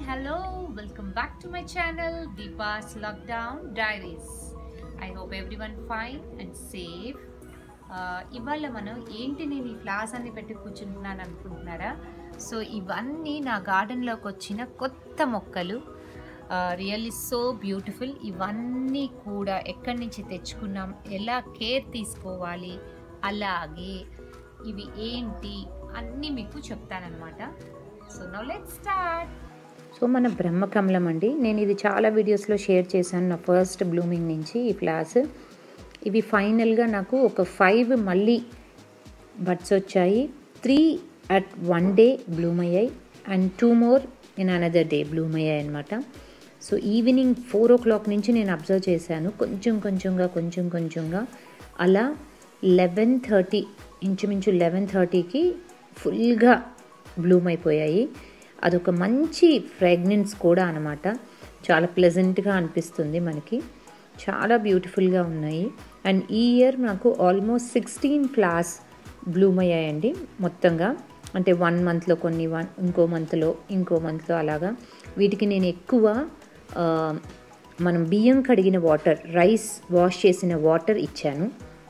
hello, welcome back to my channel Deepa's Lockdown Diaries. I hope everyone fine and safe. Uh, ఇవాళ మనం ఏంటి నేను ఈ floss అన్ని పెట్టి కూర్చుంటున్నాను అనుకుంటున్నారా సో ఇవన్నీ నా గార్డెన్లోకి వచ్చిన కొత్త మొక్కలు రియల్లీ సో బ్యూటిఫుల్ ఇవన్నీ కూడా ఎక్కడి నుంచి తెచ్చుకున్నాం ఎలా కేర్ తీసుకోవాలి అలాగే ఇవి ఏంటి అన్నీ మీకు చెప్తానన్నమాట so now let start so మన బ్రహ్మకమలం అండి నేను ఇది చాలా వీడియోస్లో షేర్ చేశాను నా ఫస్ట్ బ్లూమింగ్ నుంచి ఈ ఫ్లాస్ ఇవి ఫైనల్గా నాకు ఒక ఫైవ్ మళ్ళీ బడ్స్ వచ్చాయి three at one day bloom అయ్యాయి and two more in another day bloom అయ్యాయి అనమాట so evening four o'clock నుంచి నేను అబ్జర్వ్ చేశాను కొంచెం కొంచెంగా కొంచెం కొంచెంగా అలా లెవెన్ థర్టీ ఇంచుమించు లెవెన్ థర్టీకి ఫుల్గా బ్లూమ్ అయిపోయాయి అదొక మంచి ఫ్రాగ్నెన్స్ కూడా అనమాట చాలా ప్లెజెంట్గా అనిపిస్తుంది మనకి చాలా బ్యూటిఫుల్గా ఉన్నాయి అండ్ ఈ ఇయర్ నాకు ఆల్మోస్ట్ సిక్స్టీన్ ఫ్లాస్ బ్లూమ్ అయ్యాయండి మొత్తంగా అంటే వన్ మంత్లో కొన్ని వన్ ఇంకో మంత్లో ఇంకో మంత్లో అలాగా వీటికి నేను ఎక్కువ ఆ, మనం బియ్యం కడిగిన వాటర్ రైస్ వాష్ చేసిన వాటర్ ఇచ్చాను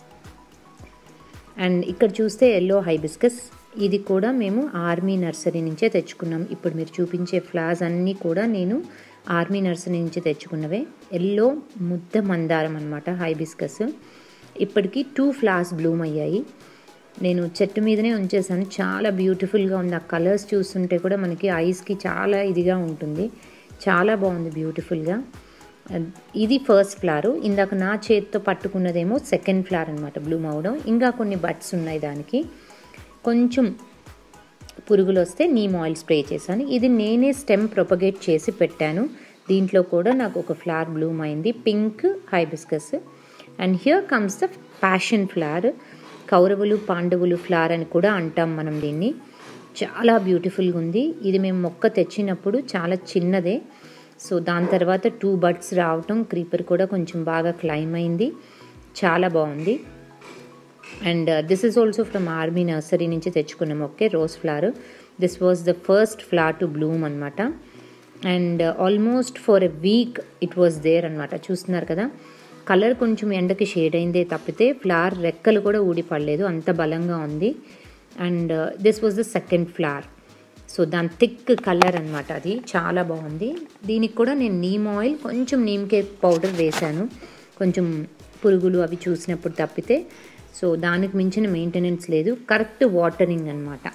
అండ్ ఇక్కడ చూస్తే ఎల్లో హైబిస్కస్ ఇది కూడా మేము ఆర్మీ నర్సరీ నుంచే తెచ్చుకున్నాం ఇప్పుడు మీరు చూపించే ఫ్లాస్ అన్నీ కూడా నేను ఆర్మీ నర్సరీ నుంచి తెచ్చుకున్నవే ఎల్లో ముద్ద మందారం అనమాట హైబిస్కస్ ఇప్పటికి టూ ఫ్లాస్ బ్లూమ్ అయ్యాయి నేను చెట్టు మీదనే ఉంచేసాను చాలా బ్యూటిఫుల్గా ఉంది ఆ కలర్స్ చూస్తుంటే కూడా మనకి ఐస్కి చాలా ఇదిగా ఉంటుంది చాలా బాగుంది బ్యూటిఫుల్గా ఇది ఫస్ట్ ఫ్లవర్ ఇందాక నా చేతితో పట్టుకున్నదేమో సెకండ్ ఫ్లవర్ అనమాట బ్లూమ్ అవడం ఇంకా కొన్ని బట్స్ ఉన్నాయి దానికి కొంచెం పురుగులు వస్తే నీమ్ ఆయిల్ స్ప్రే చేశాను ఇది నేనే స్టెమ్ ప్రొపగేట్ చేసి పెట్టాను దీంట్లో కూడా నాకు ఒక ఫ్లవర్ బ్లూమ్ అయింది pink hibiscus and here comes the passion flower కౌరవులు పాండవులు ఫ్లవర్ అని కూడా అంటాం మనం దీన్ని చాలా బ్యూటిఫుల్గా ఉంది ఇది మేము మొక్క తెచ్చినప్పుడు చాలా చిన్నదే సో దాని తర్వాత టూ బర్డ్స్ రావటం క్రీపర్ కూడా కొంచెం బాగా క్లైమ్ అయింది చాలా బాగుంది and this is also from army nursery నుంచి తెచ్చుకున్న మొక్కే rose flower this was the first flower to bloom అనమాట and almost for a week it was there అనమాట చూస్తున్నారు కదా కలర్ కొంచెం ఎండకి షేడ్ అయిందే తప్పితే ఫ్లవర్ రెక్కలు కూడా ఊడిపడలేదు అంత బలంగా ఉంది and this was the second flower so దాని థిక్ కలర్ అనమాట అది చాలా బాగుంది దీనికి కూడా నేను నీమ్ ఆయిల్ కొంచెం నీమ్ కేక్ పౌడర్ వేశాను కొంచెం పురుగులు అవి చూసినప్పుడు తప్పితే సో దానికి మించిన మెయింటెనెన్స్ లేదు కరెక్ట్ వాటరింగ్ అనమాట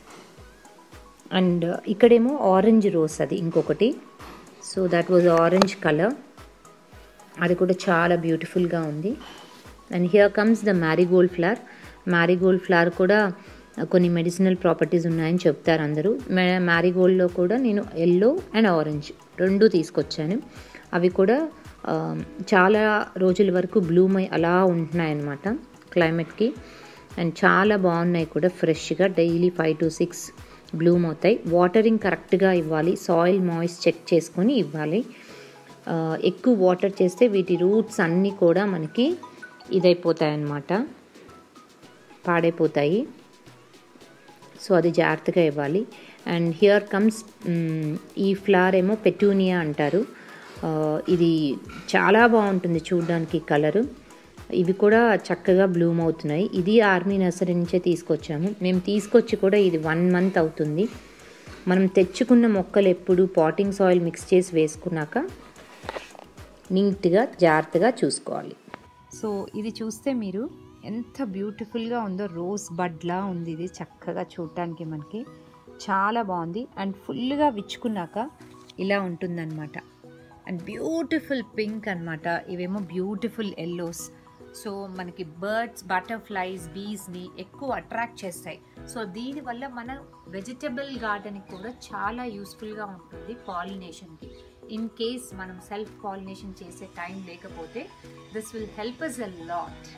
అండ్ ఇక్కడేమో ఆరెంజ్ రోస్ అది ఇంకొకటి so that was orange colour అది కూడా చాలా బ్యూటిఫుల్గా ఉంది and here comes the marigold flower marigold flower కూడా కొన్ని మెడిసినల్ ప్రాపర్టీస్ ఉన్నాయని చెప్తారు అందరూ మ్యారీగోల్డ్లో కూడా నేను ఎల్లో అండ్ ఆరెంజ్ రెండు తీసుకొచ్చాను అవి కూడా ఆ, చాలా రోజుల వరకు బ్లూమ్ అయి అలా ఉంటున్నాయన్నమాట క్లైమేట్కి అండ్ చాలా బాగున్నాయి కూడా ఫ్రెష్గా daily five to six bloom అవుతాయి వాటరింగ్ కరెక్ట్గా ఇవ్వాలి సాయిల్ మాయిస్ చెక్ చేసుకొని ఇవ్వాలి ఆ, ఎక్కువ వాటర్ చేస్తే వీటి రూట్స్ అన్నీ కూడా మనకి ఇదైపోతాయి అన్నమాట పాడైపోతాయి సో అది జాగ్రత్తగా ఇవ్వాలి అండ్ హియర్ కమ్స్ ఈ ఫ్లవర్ ఏమో పెటూనియా అంటారు ఆ, ఇది చాలా బాగుంటుంది చూడడానికి కలరు ఇవి కూడా చక్కగా బ్లూమ్ అవుతున్నాయి ఇది ఆర్మీ నర్సరీ నుంచే తీసుకొచ్చాము మేము తీసుకొచ్చి కూడా ఇది వన్ మంత్ అవుతుంది మనం తెచ్చుకున్న మొక్కలు ఎప్పుడు పాటింగ్ సాయిల్ మిక్స్ చేసి వేసుకున్నాక నీట్గా జాగ్రత్తగా చూసుకోవాలి సో ఇది చూస్తే మీరు ఎంత బ్యూటిఫుల్గా ఉందో రోజ్ బడ్లా ఉంది ఇది చక్కగా చూడటానికి మనకి చాలా బాగుంది అండ్ ఫుల్గా విచ్చుకున్నాక ఇలా ఉంటుందన్నమాట అండ్ బ్యూటిఫుల్ పింక్ అన్నమాట ఇవేమో బ్యూటిఫుల్ ఎల్లోస్ సో మనకి బర్డ్స్ బటర్ఫ్లైస్ బీస్ని ఎక్కువ అట్రాక్ట్ చేస్తాయి సో దీనివల్ల మన వెజిటబుల్ గార్డెన్కి కూడా చాలా యూస్ఫుల్గా ఉంటుంది పాలినేషన్కి ఇన్ కేస్ మనం సెల్ఫ్ పాలినేషన్ చేసే టైం లేకపోతే this will help us a lot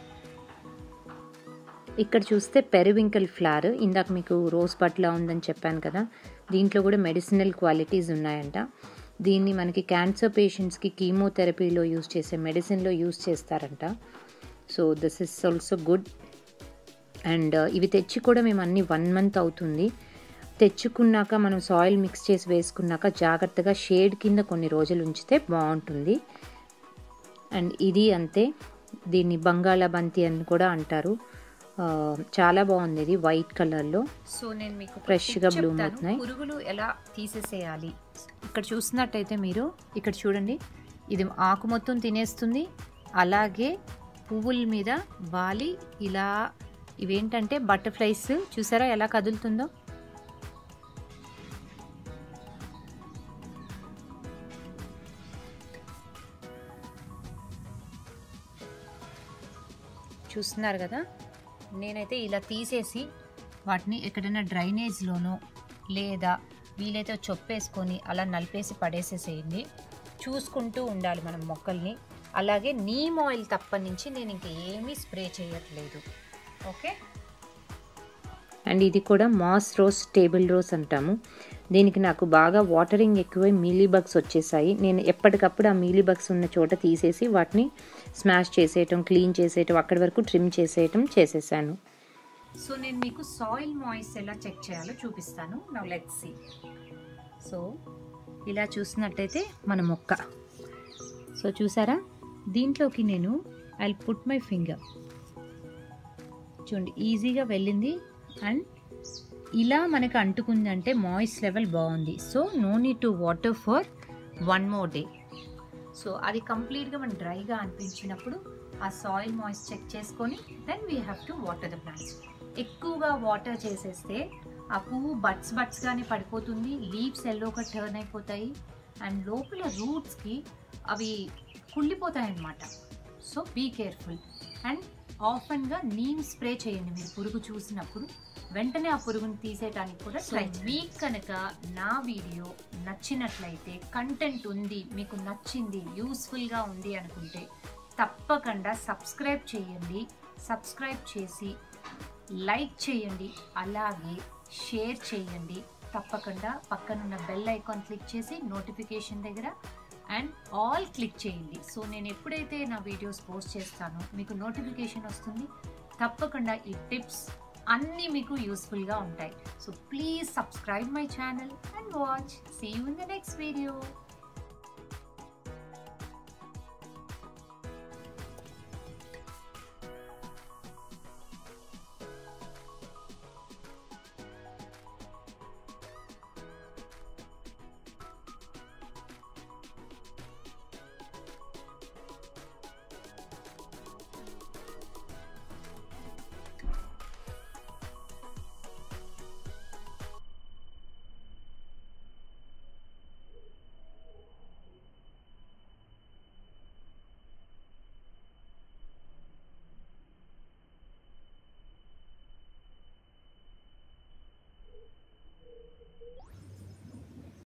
ఇక్కడ చూస్తే పెరివింకల్ ఫ్లవర్ ఇందాక మీకు రోజ్ పట్లా ఉందని చెప్పాను కదా దీంట్లో కూడా మెడిసినల్ క్వాలిటీస్ ఉన్నాయంట దీన్ని మనకి క్యాన్సర్ పేషెంట్స్కి కీమోథెరపీలో యూస్ చేసే మెడిసిన్లో యూస్ చేస్తారంట so this is also good and ఇవి తెచ్చి కూడా మేము అన్ని వన్ మంత్ అవుతుంది తెచ్చుకున్నాక మనం సాయిల్ మిక్స్ చేసి వేసుకున్నాక జాగ్రత్తగా షేడ్ కింద కొన్ని రోజులు ఉంచితే బాగుంటుంది అండ్ ఇది అంతే దీన్ని బంగాళాబంతి అని కూడా అంటారు ఆ, చాలా బాగుంది ఇది వైట్ కలర్లో సో నేను మీకు ఒక Fresh tip గా bloom చెప్తాను. అవుతున్నాయి. పురుగులు ఎలా తీసేసేయాలి ఇక్కడ చూసినట్టయితే మీరు ఇక్కడ చూడండి ఇది ఆకు మొత్తం తినేస్తుంది అలాగే పువ్వుల మీద వాలి ఇలా ఇవేంటంటే బటర్ఫ్లైస్ చూసారా ఎలా కదులుతుందో చూస్తున్నారు కదా నేనైతే ఇలా తీసేసి వాటిని ఎక్కడైనా డ్రైనేజ్లోనో లేదా వీలైతే చొప్పేసుకొని అలా నలిపేసి పడేసేసేయండి చూసుకుంటూ ఉండాలి మనం మొక్కల్ని అలాగే నీమ్ ఆయిల్ తప్ప నుంచి నేను ఇంక ఏమీ స్ప్రే చేయట్లేదు ఓకే అండ్ ఇది కూడా మాస్ రోజ్ టేబుల్ రోజ్ అంటాము దీనికి నాకు బాగా వాటరింగ్ ఎక్కువై మీలీ బగ్స్ వచ్చేసాయి నేను ఎప్పటికప్పుడు ఆ మీలీ బగ్స్ ఉన్న చోట తీసేసి వాటిని స్మాష్ చేసేయటం క్లీన్ చేసేయటం అక్కడి వరకు ట్రిమ్ చేసేయటం చేసేసాను సో నేను మీకు సాయిల్ మాయిస్ ఎలా చెక్ చేయాలో చూపిస్తాను నా లెట్ సి సో ఇలా చూసినట్టయితే మన మొక్క సో చూసారా దీంట్లోకి నేను ఐ పుట్ మై ఫింగర్ చూడండి ఈజీగా వెళ్ళింది అండ్ ఇలా మనకు అంటుకుందంటే మాయిస్ లెవెల్ బాగుంది so no need to water for one more day so అది కంప్లీట్గా మనం డ్రైగా అనిపించినప్పుడు ఆ సాయిల్ మాయిస్ చెక్ చేసుకొని then we have to water the plants ఎక్కువగా వాటర్ చేసేస్తే ఆ పువ్వు బట్స్ బట్స్గానే పడిపోతుంది లీవ్స్ ఎల్లోగా టర్న్ అయిపోతాయి అండ్ లోపల రూట్స్కి అవి కుళ్ళిపోతాయి అన్నమాట సో బీ కేర్ఫుల్ అండ్ ఆఫన్గా నీమ్ స్ప్రే చేయండి మీరు పురుగు చూసినప్పుడు వెంటనే ఆ పురుగుని తీసేయడానికి కూడా ట్రై మీకు కనుక నా వీడియో నచ్చినట్లయితే కంటెంట్ ఉంది మీకు నచ్చింది యూస్ఫుల్గా ఉంది అనుకుంటే తప్పకుండా సబ్స్క్రైబ్ చేయండి సబ్స్క్రైబ్ చేసి లైక్ చేయండి అలాగే షేర్ చేయండి తప్పకుండా పక్కనున్న బెల్ ఐకాన్ క్లిక్ చేసి నోటిఫికేషన్ దగ్గర అండ్ ఆల్ క్లిక్ చేయండి సో నేను ఎప్పుడైతే నా వీడియోస్ పోస్ట్ చేస్తానో మీకు నోటిఫికేషన్ వస్తుంది తప్పకుండా ఈ టిప్స్ అన్నీ మీకు యూస్ఫుల్గా ఉంటాయి so please subscribe my channel and watch see you in the next video